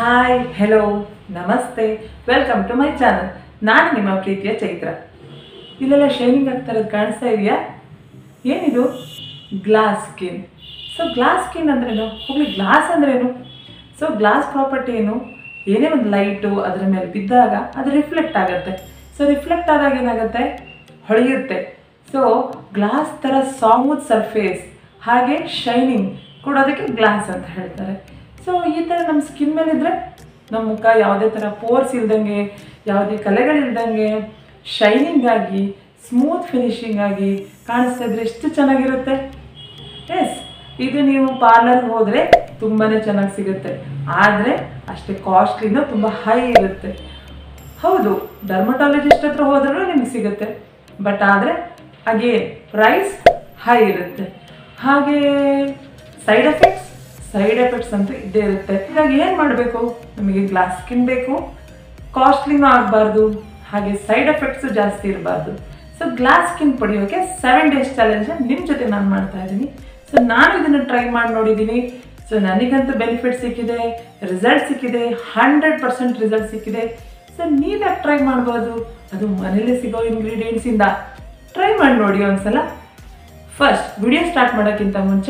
hi hello namaste welcome to my channel ನಾನು ನಿಮ್ಮ ಪ್ರೀತಿಯ ಚೈತ್ರ ಇಲ್ಲೆಲ್ಲ ಶೈನಿಂಗ್ ಆಗ್ತಾ ಇರೋದು ಕಾಣಿಸ್ತಾ ಇದೆಯಾ ಏನಿದು glass skin so glass skin ಅಂದ್ರೇನು ಹೋಗ್ಲಿ ಗ್ಲಾಸ್ ಅಂದ್ರೇನು ಸೊ ಗ್ಲಾಸ್ ಪ್ರಾಪರ್ಟಿ ಏನು ಏನೇ ಒಂದು ಲೈಟು ಅದರ ಮೇಲೆ ಬಿದ್ದಾಗ ಅದು ರಿಫ್ಲೆಕ್ಟ್ ಆಗುತ್ತೆ ಸೊ ರಿಫ್ಲೆಕ್ಟ್ ಆದಾಗ ಏನಾಗುತ್ತೆ ಹೊಳೆಯುತ್ತೆ ಸೊ ಗ್ಲಾಸ್ ಥರ ಸಾಮೂತ್ ಸರ್ಫೇಸ್ ಹಾಗೆ ಶೈನಿಂಗ್ ಕೊಡೋದಕ್ಕೆ ಗ್ಲಾಸ್ ಅಂತ ಹೇಳ್ತಾರೆ ಸೊ ಈ ಥರ ನಮ್ಮ ಸ್ಕಿನ್ ಮೇಲಿದ್ರೆ ನಮ್ಮ ಮುಖ ಯಾವುದೇ ಥರ ಪೋರ್ಸ್ ಇಲ್ದಂಗೆ ಯಾವುದೇ ಕಲೆಗಳಿಲ್ದಂಗೆ ಶೈನಿಂಗ್ ಆಗಿ ಸ್ಮೂತ್ ಫಿನಿಶಿಂಗ್ ಆಗಿ ಕಾಣಿಸ್ತಾ ಇದ್ರೆ ಎಷ್ಟು ಚೆನ್ನಾಗಿರುತ್ತೆ ಎಸ್ ಇದು ನೀವು ಪಾರ್ಲರ್ಗೆ ಹೋದರೆ ತುಂಬಾ ಚೆನ್ನಾಗಿ ಸಿಗುತ್ತೆ ಆದರೆ ಅಷ್ಟೇ ಕಾಸ್ಟ್ಲಿನೂ ತುಂಬ ಹೈ ಇರುತ್ತೆ ಹೌದು ಡರ್ಮಟಾಲಜಿಸ್ಟ್ ಹತ್ರ ಹೋದ್ರೂ ನಿಮ್ಗೆ ಸಿಗುತ್ತೆ ಬಟ್ ಆದರೆ ಅಗೇನ್ ಪ್ರೈಸ್ ಹೈ ಇರುತ್ತೆ ಹಾಗೆ ಸೈಡ್ ಎಫೆಕ್ಟ್ಸ್ ಸೈಡ್ ಎಫೆಕ್ಟ್ಸ್ ಅಂತೂ ಇದ್ದೇ ಇರುತ್ತೆ ಇವಾಗ ಏನು ಮಾಡಬೇಕು ನಮಗೆ ಗ್ಲಾಸ್ ಸ್ಕಿನ್ ಬೇಕು ಕಾಸ್ಟ್ಲಿನೂ ಆಗಬಾರ್ದು ಹಾಗೆ ಸೈಡ್ ಎಫೆಕ್ಟ್ಸು ಜಾಸ್ತಿ ಇರಬಾರ್ದು ಸೊ ಗ್ಲಾಸ್ ಸ್ಕಿನ್ ಪಡೆಯೋಕೆ ಸೆವೆನ್ ಡೇಸ್ ಚಾಲೆಂಜ್ ನಿಮ್ಮ ಜೊತೆ ನಾನು ಮಾಡ್ತಾ ಇದ್ದೀನಿ ಸೊ ನಾನು ಇದನ್ನು ಟ್ರೈ ಮಾಡಿ ನೋಡಿದ್ದೀನಿ ಸೊ ನನಗಂತೂ ಬೆನಿಫಿಟ್ ಸಿಕ್ಕಿದೆ ರಿಸಲ್ಟ್ ಸಿಕ್ಕಿದೆ ಹಂಡ್ರೆಡ್ ಪರ್ಸೆಂಟ್ ರಿಸಲ್ಟ್ ಸಿಕ್ಕಿದೆ ಸೊ ನೀವ್ಯಾಕೆ ಟ್ರೈ ಮಾಡ್ಬೋದು ಅದು ಮನೇಲಿ ಸಿಗೋ ಇಂಗ್ರೀಡಿಯೆಂಟ್ಸಿಂದ ಟ್ರೈ ಮಾಡಿ ನೋಡಿ ಒಂದ್ಸಲ ಫಸ್ಟ್ ವಿಡಿಯೋ ಸ್ಟಾರ್ಟ್ ಮಾಡೋಕ್ಕಿಂತ ಮುಂಚೆ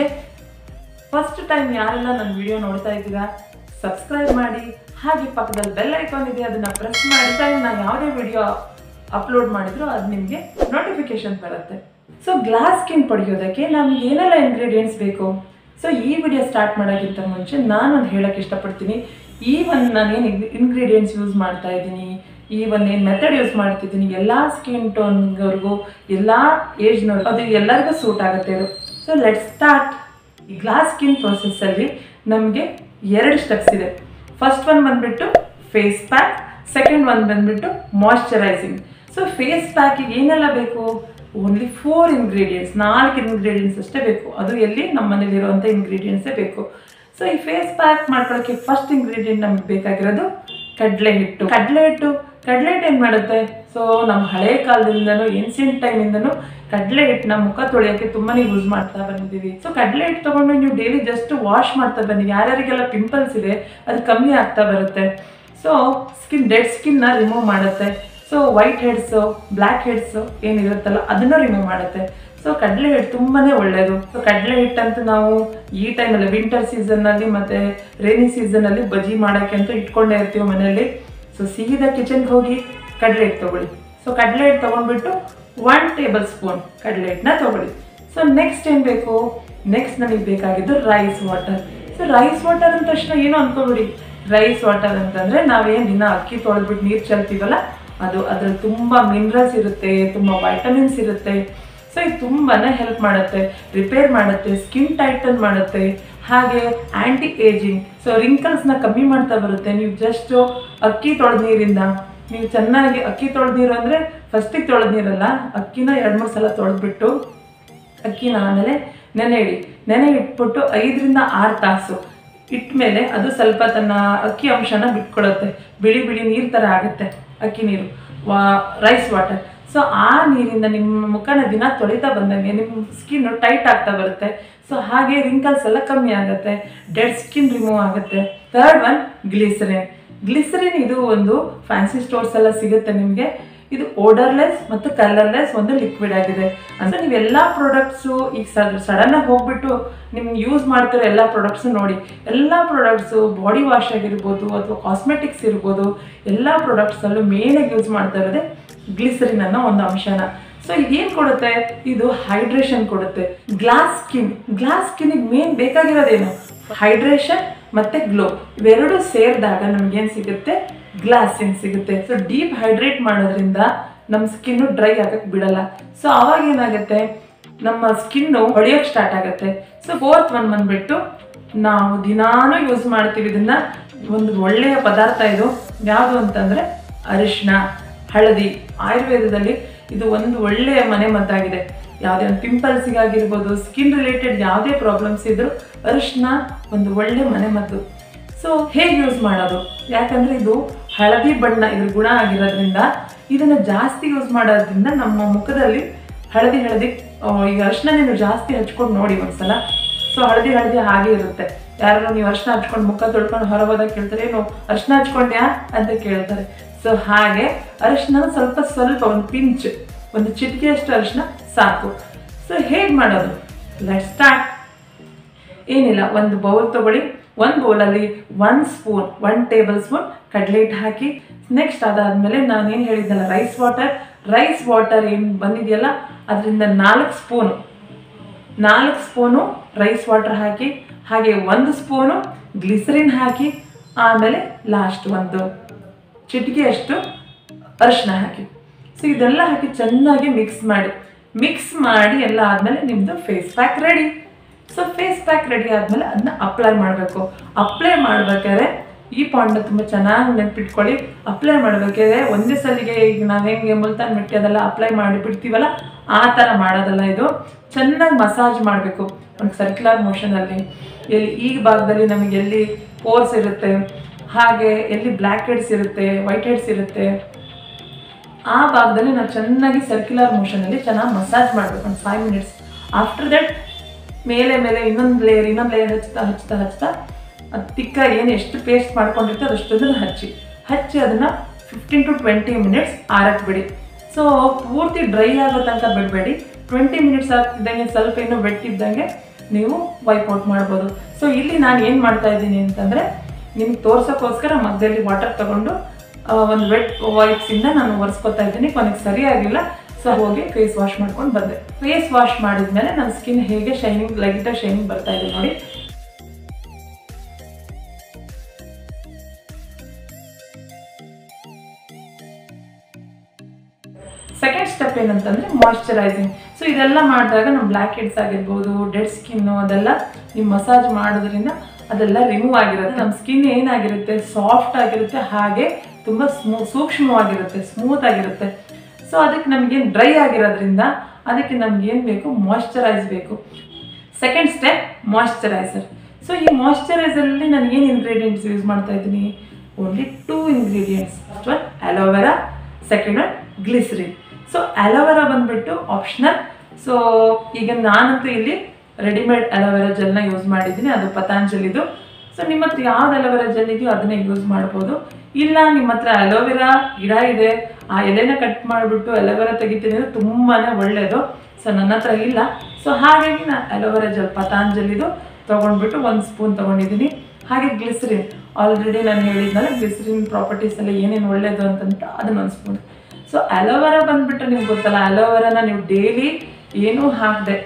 ಫಸ್ಟ್ ಟೈಮ್ ಯಾರೆಲ್ಲ ನನ್ನ ವಿಡಿಯೋ ನೋಡ್ತಾ ಇದ್ದೀರಾ ಸಬ್ಸ್ಕ್ರೈಬ್ ಮಾಡಿ ಹಾಗೆ ಪಕ್ಕದಲ್ಲಿ ಬೆಲ್ ಐಕಾನ್ ಇದೆ ಅದನ್ನ ಪ್ರೆಸ್ ಮಾಡಿ ಟೈಮ್ ನಾನು ಯಾವುದೇ ವಿಡಿಯೋ ಅಪ್ಲೋಡ್ ಮಾಡಿದ್ರು ಅದು ನಿಮಗೆ ನೋಟಿಫಿಕೇಶನ್ ಬರುತ್ತೆ ಸೊ ಗ್ಲಾಸ್ ಸ್ಕಿನ್ ಪಡೆಯೋದಕ್ಕೆ ನಮ್ಗೆ ಏನೆಲ್ಲ ಇಂಗ್ರೀಡಿಯೆಂಟ್ಸ್ ಬೇಕು ಸೊ ಈ ವಿಡಿಯೋ ಸ್ಟಾರ್ಟ್ ಮಾಡೋಕ್ಕಿಂತ ಮುಂಚೆ ನಾನು ಒಂದು ಹೇಳಕ್ಕೆ ಇಷ್ಟಪಡ್ತೀನಿ ಈ ಒಂದು ನಾನೇನು ಇಂಗ್ರೀಡಿಯೆಂಟ್ಸ್ ಯೂಸ್ ಮಾಡ್ತಾ ಇದ್ದೀನಿ ಈ ಒಂದು ಏನು ಮೆಥಡ್ ಯೂಸ್ ಮಾಡ್ತಿದ್ದೀನಿ ಎಲ್ಲ ಸ್ಕಿನ್ ಟೋನ್ವರೆಗೂ ಎಲ್ಲ ಏಜ್ನವ್ರು ಅದು ಎಲ್ಲರಿಗೂ ಸೂಟ್ ಆಗುತ್ತೆ ಇದು ಸೊ ಲೆಟ್ ಸ್ಟಾರ್ಟ್ ಈ ಗ್ಲಾಸ್ ಸ್ಕಿನ್ ಪ್ರೊಸೆಸ್ಸಲ್ಲಿ ನಮಗೆ ಎರಡು ಸ್ಟೆಪ್ಸ್ ಇದೆ ಫಸ್ಟ್ ಒನ್ ಬಂದ್ಬಿಟ್ಟು ಫೇಸ್ ಪ್ಯಾಕ್ ಸೆಕೆಂಡ್ ಒನ್ ಬಂದ್ಬಿಟ್ಟು ಮಾಯ್ಶ್ಚರೈಸಿಂಗ್ ಸೊ ಫೇಸ್ ಪ್ಯಾಕಿಗೆ ಏನೆಲ್ಲ ಬೇಕು ಓನ್ಲಿ ಫೋರ್ ಇಂಗ್ರೀಡಿಯೆಂಟ್ಸ್ ನಾಲ್ಕು ಇಂಗ್ರೀಡಿಯೆಂಟ್ಸ್ ಅಷ್ಟೇ ಬೇಕು ಅದು ಎಲ್ಲಿ ನಮ್ಮ ಮನೇಲಿರುವಂಥ ಇಂಗ್ರೀಡಿಯೆಂಟ್ಸೇ ಬೇಕು ಸೊ ಈ ಫೇಸ್ ಪ್ಯಾಕ್ ಮಾಡ್ಕೊಳ್ಳೋಕ್ಕೆ ಫಸ್ಟ್ ಇಂಗ್ರೀಡಿಯೆಂಟ್ ನಮ್ಗೆ ಬೇಕಾಗಿರೋದು ಕಡಲೆ ಹಿಟ್ಟು ಕಡಲೆ ಹಿಟ್ಟು ಕಡಲೆ ಹಿಟ್ಟು ಏನು ಮಾಡುತ್ತೆ ಸೊ ನಮ್ಮ ಹಳೆ ಕಾಲದಿಂದನೂ ಏನ್ಸಿಯಂಟ್ ಟೈಮಿಂದನೂ ಕಡಲೆ ಹಿಟ್ಟನ್ನ ಮುಖ ತೊಳೆಯೋಕ್ಕೆ ತುಂಬಾ ಯೂಸ್ ಮಾಡ್ತಾ ಬಂದಿದ್ದೀವಿ ಸೊ ಕಡಲೆ ಹಿಟ್ಟು ತೊಗೊಂಡು ನೀವು ಡೈಲಿ ಜಸ್ಟ್ ವಾಶ್ ಮಾಡ್ತಾ ಬನ್ನಿ ಯಾರ್ಯಾರಿಗೆಲ್ಲ ಪಿಂಪಲ್ಸ್ ಇದೆ ಅದು ಕಮ್ಮಿ ಆಗ್ತಾ ಬರುತ್ತೆ ಸೊ ಸ್ಕಿನ್ ಡೆಡ್ ಸ್ಕಿನ್ನ ರಿಮೂವ್ ಮಾಡುತ್ತೆ so white heads black heads ಏನಿರುತ್ತಲ್ಲ ಅದನ್ನು ರಿಮೂವ್ ಮಾಡುತ್ತೆ ಸೊ ಕಡಲೆ ಹಿಟ್ಟು ತುಂಬಾ ಒಳ್ಳೆಯದು ಸೊ ಕಡಲೆ ಹಿಟ್ಟಂತೂ ನಾವು ಈ ಟೈಮಲ್ಲಿ ವಿಂಟರ್ ಸೀಸನ್ನಲ್ಲಿ ಮತ್ತು ರೈನಿ ಸೀಸನಲ್ಲಿ ಬಜ್ಜಿ ಮಾಡೋಕ್ಕೆ ಅಂತ ಇಟ್ಕೊಂಡೇ ಇರ್ತೀವಿ ಮನೆಯಲ್ಲಿ ಸೊ ಸೀದಾ ಕಿಚನ್ಗೆ ಹೋಗಿ ಕಡಲೆ ಹಿಟ್ಟು ತೊಗೊಳ್ಳಿ ಸೊ ಕಡಲೆ ಹಿಟ್ಟು ತೊಗೊಂಡ್ಬಿಟ್ಟು ಒನ್ ಟೇಬಲ್ ಸ್ಪೂನ್ ಕಡಲೆ ಹಿಟ್ಟನ್ನ ತೊಗೊಳ್ಳಿ ಸೊ ನೆಕ್ಸ್ಟ್ ಏನು ಬೇಕು ನೆಕ್ಸ್ಟ್ ನಮಗೆ ಬೇಕಾಗಿದ್ದು rice water so rice water ಅಂದ ತಕ್ಷಣ ಏನು ಅನ್ಕೋಬಿಡಿ ರೈಸ್ ವಾಟರ್ ಅಂತಂದರೆ ನಾವೇನು ದಿನ ಅಕ್ಕಿ ತೊಳೆದ್ಬಿಟ್ಟು ನೀರು ಚೆಲ್ತೀವಲ್ಲ ಅದು ಅದ್ರಲ್ಲಿ ತುಂಬ ಮಿನರಲ್ಸ್ ಇರುತ್ತೆ ತುಂಬ ವೈಟಮಿನ್ಸ್ ಇರುತ್ತೆ ಸೊ ಇದು ತುಂಬಾ ಹೆಲ್ಪ್ ಮಾಡುತ್ತೆ ರಿಪೇರ್ ಮಾಡುತ್ತೆ ಸ್ಕಿನ್ ಟೈಟನ್ ಮಾಡುತ್ತೆ ಹಾಗೆ ಆ್ಯಂಟಿ ಏಜಿಂಗ್ ಸೊ ರಿಂಕಲ್ಸ್ನ ಕಮ್ಮಿ ಮಾಡ್ತಾ ಬರುತ್ತೆ ನೀವು ಜಸ್ಟ್ ಅಕ್ಕಿ ತೊಳೆದ ನೀರಿಂದ ನೀವು ಚೆನ್ನಾಗಿ ಅಕ್ಕಿ ತೊಳೆದ ನೀರು ಅಂದರೆ ಫಸ್ಟಿಗೆ ತೊಳೆದ ನೀರಲ್ಲ ಅಕ್ಕಿನ ಎರಡು ಮೂರು ಸಲ ತೊಳೆದ್ಬಿಟ್ಟು ಅಕ್ಕಿನ ಆಮೇಲೆ ನೆನೆ ಇಡಿ ನೆನೆ ಇಟ್ಬಿಟ್ಟು ಐದರಿಂದ ಆರು ತಾಸು ಇಟ್ಮೇಲೆ ಅದು ಸ್ವಲ್ಪ ತನ್ನ ಅಕ್ಕಿ ಅಂಶನ ಬಿಟ್ಕೊಡುತ್ತೆ ಬಿಳಿ ಬಿಳಿ ನೀರು ಥರ ಆಗುತ್ತೆ ಅಕ್ಕಿ ನೀರು ವಾ ರೈಸ್ ವಾಟರ್ ಸೊ ಆ ನೀರಿಂದ ನಿಮ್ಮ ಮುಖನ ದಿನ ತೊಳಿತಾ ಬಂದಂಗೆ ನಿಮ್ಮ ಸ್ಕಿನ್ನು ಟೈಟ್ ಆಗ್ತಾ ಬರುತ್ತೆ ಸೊ ಹಾಗೆ ರಿಂಕಲ್ಸ್ ಎಲ್ಲ ಕಮ್ಮಿ ಆಗುತ್ತೆ ಡೆಡ್ ಸ್ಕಿನ್ ರಿಮೂವ್ ಆಗುತ್ತೆ ಥರ್ಡ್ ಒನ್ ಗ್ಲಿಸರಿನ್ ಗ್ಲಿಸರಿನ್ ಇದು ಒಂದು ಫ್ಯಾನ್ಸಿ ಸ್ಟೋರ್ಸ್ ಎಲ್ಲ ಸಿಗುತ್ತೆ ನಿಮಗೆ ಇದು ಓಡರ್ಲೆಸ್ ಮತ್ತು ಕಲರ್ಲೆಸ್ ಒಂದು ಲಿಕ್ವಿಡ್ ಆಗಿದೆ ಅಂದರೆ ನೀವು ಎಲ್ಲ ಪ್ರಾಡಕ್ಟ್ಸು ಈಗ ಸಡನ್ನಾಗಿ ಹೋಗ್ಬಿಟ್ಟು ನಿಮ್ಗೆ ಯೂಸ್ ಮಾಡ್ತಿರೋ ಎಲ್ಲ ಪ್ರಾಡಕ್ಟ್ಸು ನೋಡಿ ಎಲ್ಲ ಪ್ರಾಡಕ್ಟ್ಸು ಬಾಡಿ ವಾಶ್ ಆಗಿರ್ಬೋದು ಅಥವಾ ಕಾಸ್ಮೆಟಿಕ್ಸ್ ಇರ್ಬೋದು ಎಲ್ಲ ಪ್ರಾಡಕ್ಟ್ಸಲ್ಲೂ ಮೇನಾಗಿ ಯೂಸ್ ಮಾಡ್ತಾ ಇರೋದೇ ಗ್ಲಿಸರಿನ್ ಅನ್ನೋ ಒಂದು ಅಂಶನ ಸೊ ಇದೇನು ಕೊಡುತ್ತೆ ಇದು ಹೈಡ್ರೇಷನ್ ಕೊಡುತ್ತೆ ಗ್ಲಾಸ್ ಸ್ಕಿನ್ ಗ್ಲಾಸ್ ಸ್ಕಿನ್ನಿಗೆ ಮೇನ್ ಬೇಕಾಗಿರೋದೇನು ಹೈಡ್ರೇಷನ್ ಮತ್ತೆ ಗ್ಲೋ ಇವೆರಡು ಸೇರಿದಾಗ ನಮ್ಗೇನು ಸಿಗುತ್ತೆ ಗ್ಲಾಸಿನ್ ಸಿಗುತ್ತೆ ಸೊ ಡೀಪ್ ಹೈಡ್ರೇಟ್ ಮಾಡೋದ್ರಿಂದ ನಮ್ಮ ಸ್ಕಿನ್ನು ಡ್ರೈ ಆಗಕ್ಕೆ ಬಿಡಲ್ಲ ಸೊ ಅವಾಗ ಏನಾಗುತ್ತೆ ನಮ್ಮ ಸ್ಕಿನ್ನು ಹೊಳೆಯೋಕೆ ಸ್ಟಾರ್ಟ್ ಆಗುತ್ತೆ ಸೊ ಫೋರ್ತ್ ಒನ್ ಬಂದ್ಬಿಟ್ಟು ನಾವು ದಿನಾನೂ ಯೂಸ್ ಮಾಡ್ತೀವಿ ಇದನ್ನ ಒಂದು ಒಳ್ಳೆಯ ಪದಾರ್ಥ ಇದು ಯಾವುದು ಅಂತಂದರೆ ಅರಿಶಿನ ಹಳದಿ ಆಯುರ್ವೇದದಲ್ಲಿ ಇದು ಒಂದು ಒಳ್ಳೆಯ ಮನೆ ಮದ್ದಾಗಿದೆ ಯಾವುದೇ ಒಂದು ಪಿಂಪಲ್ಸಿಗಾಗಿರ್ಬೋದು ಸ್ಕಿನ್ ರಿಲೇಟೆಡ್ ಯಾವುದೇ ಪ್ರಾಬ್ಲಮ್ಸ್ ಇದ್ರೂ ಅರಿಶಿನ ಒಂದು ಒಳ್ಳೆ ಮನೆ ಮದ್ದು ಸೊ ಹೇಗೆ ಯೂಸ್ ಮಾಡೋದು ಯಾಕಂದರೆ ಇದು ಹಳದಿ ಬಣ್ಣ ಇದ್ರ ಗುಣ ಆಗಿರೋದ್ರಿಂದ ಇದನ್ನು ಜಾಸ್ತಿ ಯೂಸ್ ಮಾಡೋದ್ರಿಂದ ನಮ್ಮ ಮುಖದಲ್ಲಿ ಹಳದಿ ಹಳದಿ ಆ, ಈಗ ಅರಿಶಿನ ನೀವು ಜಾಸ್ತಿ ಹಚ್ಕೊಂಡು ನೋಡಿ ಒಂದ್ಸಲ ಸೊ ಹಳದಿ ಹಳದಿ ಹಾಗೆ ಇರುತ್ತೆ ಯಾರು ನೀವು ಅರ್ಶಿನ ಹಚ್ಕೊಂಡು ಮುಖ ತೊಳ್ಕೊಂಡು ಹೊರಗೋದಾಗ ಕೇಳ್ತಾರೆ ಏನು ಅರ್ಶಿನ ಹಚ್ಕೊಂಡ್ಯಾ ಅಂತ ಕೇಳ್ತಾರೆ ಸೊ ಹಾಗೆ ಅರಿಶಿನ ಸ್ವಲ್ಪ ಸ್ವಲ್ಪ ಒಂದು ಪಿಂಚ್ ಒಂದು ಚಿಟಿಕೆಯಷ್ಟು ಅರಿಶಿನ ಸಾಕು ಸೊ ಹೇಗೆ ಮಾಡೋದು ಲೆಟ್ ಸ್ಟಾರ್ಟ್ ಏನಿಲ್ಲ ಒಂದು ಬೌಲ್ ತಗೊಳ್ಳಿ ಒಂದು ಬೌಲಲ್ಲಿ one spoon one table tablespoon ಕಡಲೆ ಹಿಟ್ಟು ಹಾಕಿ ನೆಕ್ಸ್ಟ್ ಅದಾದಮೇಲೆ ನಾನು ಏನು ಹೇಳಿದ್ದಲ್ಲ ರೈಸ್ ವಾಟರ್ ರೈಸ್ ವಾಟರ್ ಏನು ಬಂದಿದೆಯಲ್ಲ ಅದರಿಂದ ನಾಲ್ಕು ಸ್ಪೂನು ನಾಲ್ಕು ಸ್ಪೂನು ರೈಸ್ ವಾಟರ್ ಹಾಕಿ ಹಾಗೆ ಒಂದು ಸ್ಪೂನು ಗ್ಲಿಸರಿನ್ ಹಾಕಿ ಆಮೇಲೆ ಲಾಸ್ಟ್ ಒಂದು ಚಿಟಿಕೆಯಷ್ಟು ಅರಿಶಿನ ಹಾಕಿ ಸೊ ಇದೆಲ್ಲ ಹಾಕಿ ಚೆನ್ನಾಗಿ ಮಿಕ್ಸ್ ಮಾಡಿ ಮಿಕ್ಸ್ ಮಾಡಿ ಎಲ್ಲ ಆದಮೇಲೆ ನಿಮ್ಮದು face pack ready so face pack ready ಆದಮೇಲೆ ಅದನ್ನ ಅಪ್ಲೈ ಮಾಡಬೇಕು ಅಪ್ಲೈ ಮಾಡ್ಬೇಕಾದ್ರೆ ಈ ಪಾಯಿಂಟ್ನ ತುಂಬ ಚೆನ್ನಾಗಿ ನೆನ್ಪಿಟ್ಕೊಳ್ಳಿ ಅಪ್ಲೈ ಮಾಡಬೇಕಾದ್ರೆ ಒಂದೇ ಸಲಿಗೆ ಈಗ ನಾವು ಹೆಂಗೆ ಮುಲ್ತಾನ್ ಮಿಟ್ಟಿ ಅದೆಲ್ಲ ಅಪ್ಲೈ ಮಾಡಿ ಬಿಡ್ತೀವಲ್ಲ ಆ ಥರ ಮಾಡೋದಲ್ಲ ಇದು ಚೆನ್ನಾಗಿ ಮಸಾಜ್ ಮಾಡಬೇಕು ಒಂದು ಸರ್ಕ್ಯುಲರ್ ಮೋಷನಲ್ಲಿ ಎಲ್ಲಿ ಈ ಭಾಗದಲ್ಲಿ ನಮಗೆ ಎಲ್ಲಿ ಪೋರ್ಸ್ ಇರುತ್ತೆ ಹಾಗೆ ಎಲ್ಲಿ ಬ್ಲ್ಯಾಕ್ ಹೆಡ್ಸ್ ಇರುತ್ತೆ ವೈಟ್ ಹೆಡ್ಸ್ ಇರುತ್ತೆ ಆ ಭಾಗದಲ್ಲಿ ನಾವು ಚೆನ್ನಾಗಿ ಸರ್ಕ್ಯುಲರ್ ಮೋಷನಲ್ಲಿ ಚೆನ್ನಾಗಿ ಮಸಾಜ್ ಮಾಡಬೇಕು ಒಂದು ಫೈವ್ ಮಿನಿಟ್ಸ್ ಆಫ್ಟರ್ ದಟ್ ಮೇಲೆ ಮೇಲೆ ಇನ್ನೊಂದು ಲೇಯರ್ ಇನ್ನೊಂದು ಲೇಯರ್ ಹಚ್ತಾ ಹಚ್ತಾ ಹಚ್ತಾ ಅದು ತಿಕ್ಕಾಗಿ ಏನು ಎಷ್ಟು ಪೇಸ್ಟ್ ಮಾಡ್ಕೊಂಡಿರ್ತೀವಿ ಅದಷ್ಟೊಂದನ್ನು ಹಚ್ಚಿ ಹಚ್ಚಿ ಅದನ್ನು ಫಿಫ್ಟೀನ್ ಟು ಟ್ವೆಂಟಿ ಮಿನಿಟ್ಸ್ ಆರಕ್ಕೆ ಬಿಡಿ ಸೊ ಪೂರ್ತಿ ಡ್ರೈ ಆಗೋ ತನಕ ಬಿಡಬೇಡಿ ಟ್ವೆಂಟಿ ಮಿನಿಟ್ಸ್ ಆಗ್ತಿದ್ದಂಗೆ ಸ್ವಲ್ಪ ಇನ್ನೂ ಇದ್ದಂಗೆ ನೀವು ವೈಪ್ ಔಟ್ ಮಾಡ್ಬೋದು ಸೊ ಇಲ್ಲಿ ನಾನು ಏನು ಮಾಡ್ತಾ ಇದ್ದೀನಿ ಅಂತಂದರೆ ನಿಮ್ಗೆ ತೋರ್ಸೋಕ್ಕೋಸ್ಕರ ಮಧ್ಯದಲ್ಲಿ ವಾಟರ್ ತಗೊಂಡು ಒಂದು ವೆಟ್ ವೈಪ್ಸಿಂದ ನಾನು ಒರೆಸ್ಕೊತಾ ಇದ್ದೀನಿ ಕೊನೆಗೆ ಸರಿಯಾಗಿಲ್ಲ ಸೊ ಹೋಗಿ ಫೇಸ್ ವಾಶ್ ಮಾಡ್ಕೊಂಡು ಬಂದೆ ಫೇಸ್ ವಾಶ್ ಮಾಡಿದ್ಮೇಲೆ ನನ್ನ ಸ್ಕಿನ್ ಹೇಗೆ ಶೈನಿಂಗ್ ಲೈಟಾಗಿ ಶೈನಿಂಗ್ ಬರ್ತಾ ಇದೆ ನೋಡಿ ಸೆಕೆಂಡ್ ಸ್ಟೆಪ್ ಏನಂತಂದ್ರೆ ಮಾಯ್ಶ್ಚರೈಸಿಂಗ್ ಸೊ ಇದೆಲ್ಲ ಮಾಡಿದಾಗ ನಮ್ಮ ಬ್ಲ್ಯಾಕ್ ಹೆಡ್ಸ್ ಆಗಿರ್ಬೋದು ಡೆಡ್ ಸ್ಕಿನ್ನು ಅದೆಲ್ಲ ನೀವು ಮಸಾಜ್ ಮಾಡೋದ್ರಿಂದ ಅದೆಲ್ಲ ರಿಮೂವ್ ಆಗಿರುತ್ತೆ ನಮ್ಮ ಸ್ಕಿನ್ ಏನಾಗಿರುತ್ತೆ ಸಾಫ್ಟ್ ಆಗಿರುತ್ತೆ ಹಾಗೆ ತುಂಬ ಸ್ಮೂ ಸೂಕ್ಷ್ಮವಾಗಿರುತ್ತೆ ಸ್ಮೂತ್ ಆಗಿರುತ್ತೆ ಸೊ ಅದಕ್ಕೆ ನಮಗೇನು ಡ್ರೈ ಆಗಿರೋದ್ರಿಂದ ಅದಕ್ಕೆ ನಮ್ಗೇನು ಬೇಕು ಮಾಯ್ಶ್ಚರೈಸ್ ಬೇಕು ಸೆಕೆಂಡ್ ಸ್ಟೆಪ್ ಮಾಯ್ಶ್ಚರೈಸರ್ ಸೊ ಈ ಮಾಯ್ಶ್ಚರೈಸರಲ್ಲಿ ನಾನು ಏನು ಇಂಗ್ರೀಡಿಯೆಂಟ್ಸ್ ಯೂಸ್ ಮಾಡ್ತಾ ಇದ್ದೀನಿ only two ingredients first one aloe vera second one glycerin so aloe vera ಬಂದ್ಬಿಟ್ಟು ಆಪ್ಷನಲ್ ಸೊ ಈಗ ನಾನಂತೂ ಇಲ್ಲಿ ರೆಡಿಮೇಡ್ ಅಲೋವೆರಾ ಜೆಲ್ನ ಯೂಸ್ ಮಾಡಿದ್ದೀನಿ ಅದು ಪತಾಂಜಲಿದು ಸೊ ನಿಮ್ಮ ಹತ್ರ ಯಾವ್ದು ಅಲೋವೆರಾ ಜೆಲ್ ಇದೆಯೋ ಅದನ್ನೇ ಯೂಸ್ ಮಾಡ್ಬೋದು ಇಲ್ಲ ನಿಮ್ಮ ಹತ್ರ ಅಲೋವೆರಾ ಗಿಡ ಇದೆ ಆ ಎಲೆನ ಕಟ್ ಮಾಡಿಬಿಟ್ಟು ಅಲೋವೆರಾ ತೆಗಿತೀನಿ ಅಂದರೆ ತುಂಬಾ ಒಳ್ಳೆಯದು ಸೊ ನನ್ನ ಹತ್ರ ಇಲ್ಲ ಸೊ ಹಾಗಾಗಿ ನಾನು ಅಲೋವೆರಾ ಜೆಲ್ ಪತಾಂಜಲಿದು ತೊಗೊಂಡ್ಬಿಟ್ಟು ಒಂದು ಸ್ಪೂನ್ ತೊಗೊಂಡಿದ್ದೀನಿ ಹಾಗೆ ಗ್ಲಿಸರಿನ್ ಆಲ್ರೆಡಿ ನಾನು ಹೇಳಿದ್ನಲ್ಲ ಗ್ಲಿಸರಿನ್ ಪ್ರಾಪರ್ಟೀಸ್ ಎಲ್ಲ ಏನೇನು ಒಳ್ಳೆಯದು ಅಂತಂದ್ಬಿಟ್ಟು ಅದನ್ನ ಒಂದು ಸ್ಪೂನ್ ಸೊ ಅಲೋವೆರಾ ಬಂದ್ಬಿಟ್ರೆ ನಿಮ್ಗೆ ಗೊತ್ತಲ್ಲ ಅಲೋವೆರಾನ ನೀವು ಡೈಲಿ ಏನೂ ಹಾಕದೆ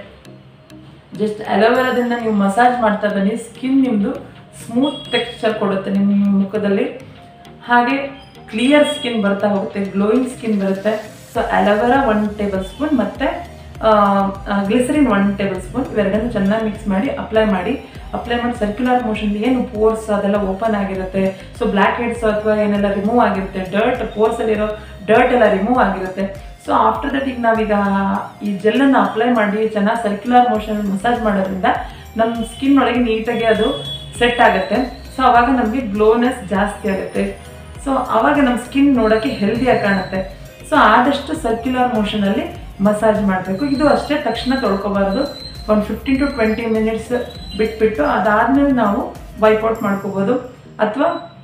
ಜಸ್ಟ್ ಅಲೋವೆರಾದಿಂದ ನೀವು ಮಸಾಜ್ ಮಾಡ್ತಾ ಬನ್ನಿ ಸ್ಕಿನ್ ನಿಮ್ಮದು ಸ್ಮೂತ್ ಟೆಕ್ಸ್ಚರ್ ಕೊಡುತ್ತೆ ನಿಮ್ಮ ಮುಖದಲ್ಲಿ ಹಾಗೆ ಕ್ಲಿಯರ್ ಸ್ಕಿನ್ ಬರ್ತಾ ಹೋಗುತ್ತೆ ಗ್ಲೋಯಿಂಗ್ ಸ್ಕಿನ್ ಬರುತ್ತೆ so aloe vera one table spoon ಮತ್ತು ಗ್ಲಿಸರಿನ್ ಒನ್ ಟೇಬಲ್ ಸ್ಪೂನ್ ಇವೆರಡನ್ನು ಚೆನ್ನಾಗಿ ಮಿಕ್ಸ್ ಮಾಡಿ ಅಪ್ಲೈ ಮಾಡಿ ಅಪ್ಲೈ ಮಾಡಿ ಸರ್ಕ್ಯುಲರ್ ಮೋಷನ್ ಏನು ಪೋರ್ಸ್ ಅದೆಲ್ಲ ಓಪನ್ ಆಗಿರುತ್ತೆ ಸೊ ಬ್ಲ್ಯಾಕ್ ಹೆಡ್ಸ್ ಅಥವಾ ಏನೆಲ್ಲ ರಿಮೂವ್ ಆಗಿರುತ್ತೆ ಡರ್ಟ್ ಪೋರ್ಸಲ್ಲಿರೋ ಡರ್ಟ್ ಎಲ್ಲ ರಿಮೂವ್ ಆಗಿರುತ್ತೆ ಸೊ ಆಫ್ಟರ್ ದಟ್ ಈಗ ನಾವೀಗ ಈ ಜೆಲ್ಲನ್ನು ಅಪ್ಲೈ ಮಾಡಿ ಚೆನ್ನಾಗಿ ಸರ್ಕ್ಯುಲರ್ ಮೋಷನ್ ಮಸಾಜ್ ಮಾಡೋದ್ರಿಂದ ನಮ್ಮ ಸ್ಕಿನ್ ಒಳಗೆ ನೀಟಾಗಿ ಅದು ಸೆಟ್ ಆಗುತ್ತೆ ಸೊ ಅವಾಗ ನಮಗೆ ಗ್ಲೋನೆಸ್ ಜಾಸ್ತಿ ಆಗುತ್ತೆ ಸೊ ಅವಾಗ ನಮ್ಮ ಸ್ಕಿನ್ ನೋಡೋಕ್ಕೆ ಹೆಲ್ದಿಯಾಗಿ ಕಾಣುತ್ತೆ ಸೊ ಆದಷ್ಟು ಸರ್ಕ್ಯುಲರ್ ಮೋಷನಲ್ಲಿ ಮಸಾಜ್ ಮಾಡಬೇಕು ಇದು ಅಷ್ಟೇ ತಕ್ಷಣ ತೊಳ್ಕೊಬಾರ್ದು ಒಂದು ಫಿಫ್ಟೀನ್ ಟು ಟ್ವೆಂಟಿ ಮಿನಿಟ್ಸ್ ಬಿಟ್ಬಿಟ್ಟು ಅದಾದಮೇಲೆ ನಾವು ವೈಪೌಟ್ ಮಾಡ್ಕೋಬೋದು ಅಥವಾ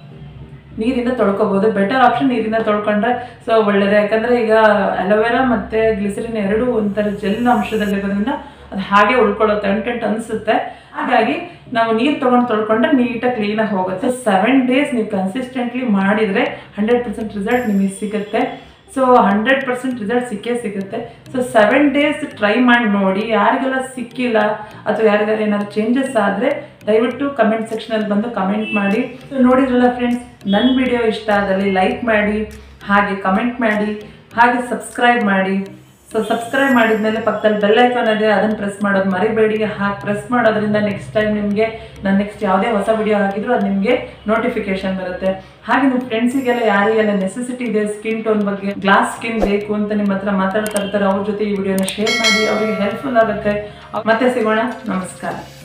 ನೀರಿಂದ ತೊಳ್ಕೊಬೋದು ಬೆಟರ್ ಆಪ್ಷನ್ ನೀರಿಂದ ತೊಳ್ಕೊಂಡ್ರೆ ಸೊ ಒಳ್ಳೇದು ಯಾಕಂದರೆ ಈಗ ಅಲೋವೆರಾ ಮತ್ತು ಗ್ಲಿಸರಿನ್ ಎರಡೂ ಒಂಥರ ಜೆಲ್ ಅಂಶದಲ್ಲಿರೋದ್ರಿಂದ ಅದು ಹಾಗೆ ಉಳ್ಕೊಳ್ಳುತ್ತೆ ಅಂಟೆಂಟ್ ಅನಿಸುತ್ತೆ ಹಾಗಾಗಿ ನಾವು ನೀರು ತೊಗೊಂಡು ತೊಳ್ಕೊಂಡ್ರೆ ನೀಟಾಗಿ ಕ್ಲೀನಾಗಿ ಹೋಗುತ್ತೆ ಸೆವೆನ್ ಡೇಸ್ ನೀವು ಕನ್ಸಿಸ್ಟೆಂಟ್ಲಿ ಮಾಡಿದರೆ ಹಂಡ್ರೆಡ್ ಪರ್ಸೆಂಟ್ ರಿಸಲ್ಟ್ ನಿಮಗೆ ಸಿಗುತ್ತೆ ಸೊ ಹಂಡ್ರೆಡ್ ಪರ್ಸೆಂಟ್ ರಿಸಲ್ಟ್ ಸಿಕ್ಕೇ ಸಿಗುತ್ತೆ ಸೊ ಸೆವೆನ್ ಡೇಸ್ ಟ್ರೈ ಮಾಡಿ ನೋಡಿ ಯಾರಿಗೆಲ್ಲ ಸಿಕ್ಕಿಲ್ಲ ಅಥವಾ ಯಾರಿಗಾರ ಏನಾದ್ರು ಚೇಂಜಸ್ ಆದರೆ ದಯವಿಟ್ಟು ಕಮೆಂಟ್ ಸೆಕ್ಷನಲ್ಲಿ ಬಂದು ಕಮೆಂಟ್ ಮಾಡಿ ಸೊ ನೋಡಿದ್ರಲ್ಲ ಫ್ರೆಂಡ್ಸ್ ನನ್ನ ವಿಡಿಯೋ ಇಷ್ಟ ಆದಲ್ಲಿ ಲೈಕ್ ಮಾಡಿ ಹಾಗೆ ಕಮೆಂಟ್ ಮಾಡಿ ಹಾಗೆ ಸಬ್ಸ್ಕ್ರೈಬ್ ಮಾಡಿ ಸೊ ಸಬ್ಸ್ಕ್ರೈಬ್ ಮಾಡಿದ್ಮೇಲೆ ಪಕ್ಕದಲ್ಲಿ ಬೆಲ್ ಐಕಾನ್ ಇದೆ ಅದನ್ನು ಪ್ರೆಸ್ ಮಾಡೋದು ಮರಿಬೇಡಿ ಹಾಗೆ ಪ್ರೆಸ್ ಮಾಡೋದ್ರಿಂದ ನೆಕ್ಸ್ಟ್ ಟೈಮ್ ನಿಮಗೆ ನಾನು ನೆಕ್ಸ್ಟ್ ಯಾವುದೇ ಹೊಸ ವಿಡಿಯೋ ಹಾಕಿದ್ರು ಅದು ನಿಮಗೆ ನೋಟಿಫಿಕೇಶನ್ ಬರುತ್ತೆ ಹಾಗೆ ನಿಮ್ಮ ಫ್ರೆಂಡ್ಸಿಗೆಲ್ಲ ಯಾರಿಗೆಲ್ಲ ನೆಸೆಸಿಟಿ ಇದೆ ಸ್ಕಿನ್ ಟೋನ್ ಬಗ್ಗೆ ಗ್ಲಾಸ್ ಸ್ಕಿನ್ ಬೇಕು ಅಂತ ನಿಮ್ಮ ಹತ್ರ ಮಾತಾಡ್ತಾ ಇರ್ತಾರೆ ಅವ್ರ ಜೊತೆ ಈ ವಿಡಿಯೋನ ಶೇರ್ ಮಾಡಿ ಅವರಿಗೆ ಹೆಲ್ಪ್ಫುಲ್ ಆಗುತ್ತೆ ಮತ್ತೆ ಸಿಗೋಣ ನಮಸ್ಕಾರ